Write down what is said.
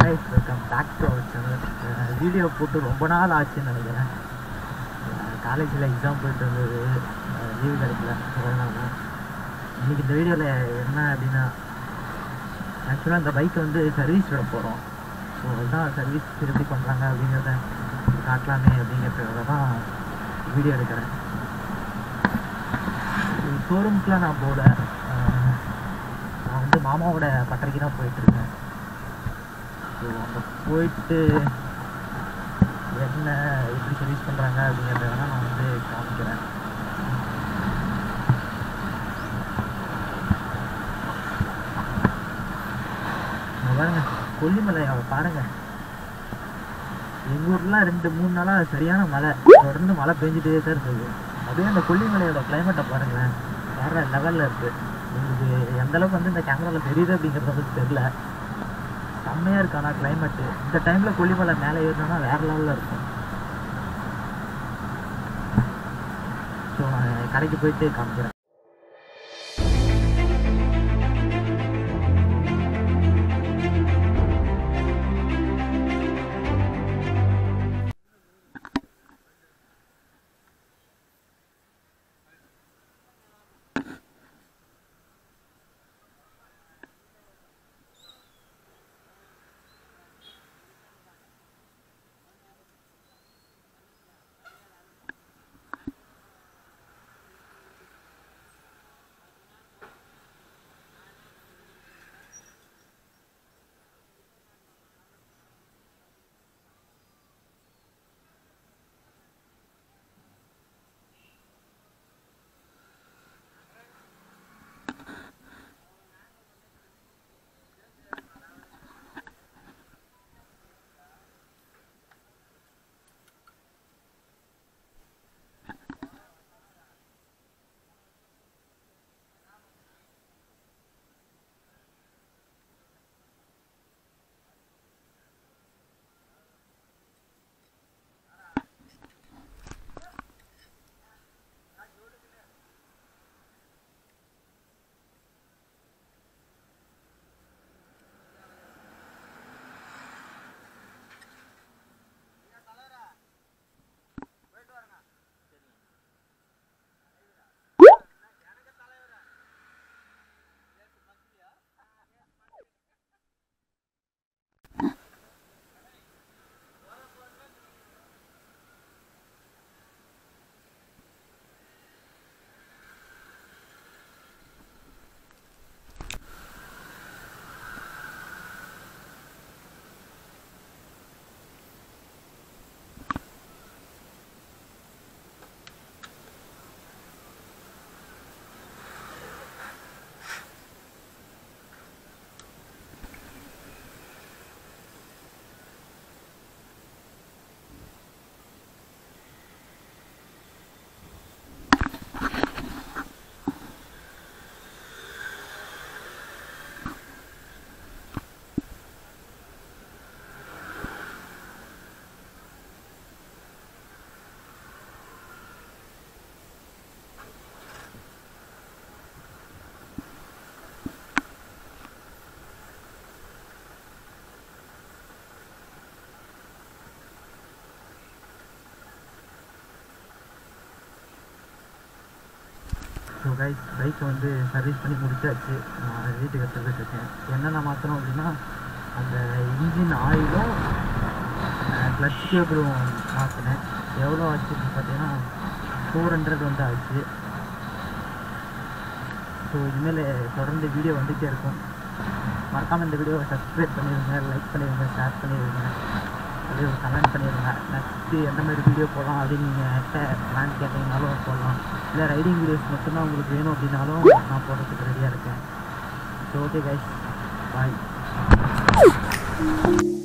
guys welcome back to our channel video போட்டு ரொம்ப நாள் ஆச்சுன்னு நினைக்கிறேன் காலேஜில் எக்ஸாம் போயிட்டு இருந்தது லீவு கிடைக்கல அதனால இன்னைக்கு இந்த வீடியோவில் என்ன அப்படின்னா ஆக்சுவலாக இந்த பைக்கை வந்து சர்வீஸ் விட போகிறோம் ஸோ அதுதான் சர்வீஸ் எப்படி பண்ணுறாங்க அப்படிங்கிறத காட்டலாமே அப்படிங்கிறதுக்காக தான் வீடியோ எடுக்கிறேன் ஷோரூம்க்குலாம் நான் போகல அஹ், நான் வந்து மாமாவோட பட்டறைக்கு தான் போயிட்டுருக்கேன் ஸோ அங்கே போயிட்டு என்ன எப்படி சர்வீஸ் பண்ணுறாங்க அப்படிங்கிறத வேணால் நான் வந்து காமிக்கிறேன் இங்க பாருங்க கொல்லிமலை அவ பாருங்க எங்கள் ஊர்லாம் ரெண்டு மூணு நாளாக சரியான மழை தொடர்ந்து மழை பெஞ்சிட்டே தான் இருக்குது அப்படியே அந்த கொல்லிமலையோட கிளைமேட்டை பாருங்களேன் வேற லெவலில் இருக்குது உங்களுக்கு எந்த அளவுக்கு வந்து இந்த கேமராவில் தெரியுது அப்படிங்கிறது வந்து தெரியல செம்மையாக இருக்கு ஆனால் கிளைமேட்டு இந்த டைமில் கொல்லிமலை மேலே ஏறினோன்னா வேற லெவலில் இருக்கும் ஸோ நான் கடைக்கு போயிட்டு காமிக்கிறேன் ஸோ கைஸ் பைக்கை வந்து சர்வீஸ் பண்ணி முடிச்சாச்சு நான் வீட்டுக்கு எடுத்துகிட்டு இருக்கேன் என்னென்ன மாற்றணும் அப்படின்னா அந்த இன்ஜின் ஆயிலும் கிளச் கேபிளும் மாற்றினேன் எவ்வளோ ஆச்சு அப்படின்னு பார்த்தீங்கன்னா ஃபோர் ஹண்ட்ரட் வந்து ஆச்சு ஸோ இனிமேல் தொடர்ந்து வீடியோ வந்துகிட்டே இருக்கும் மறக்காமல் இந்த வீடியோவை சப்ஸ்கிரைப் பண்ணிடுங்க லைக் பண்ணிடுங்க ஷேர் பண்ணிடுங்க அப்படியே ஒரு கமெண்ட் பண்ணிடுங்க நெக்ஸ்ட்டு எந்த மாதிரி வீடியோ போடலாம் அப்படின்னு நீங்கள் என்கிட்ட பிளான் கேட்டீங்கனாலும் போடலாம் இல்லை ரைடிங் வீடியோஸ் மட்டும்தான் உங்களுக்கு வேணும் அப்படின்னாலும் நான் போடுறதுக்கு ரெடியாக இருக்கேன் ஸோ ஓகே கைஸ் பாய்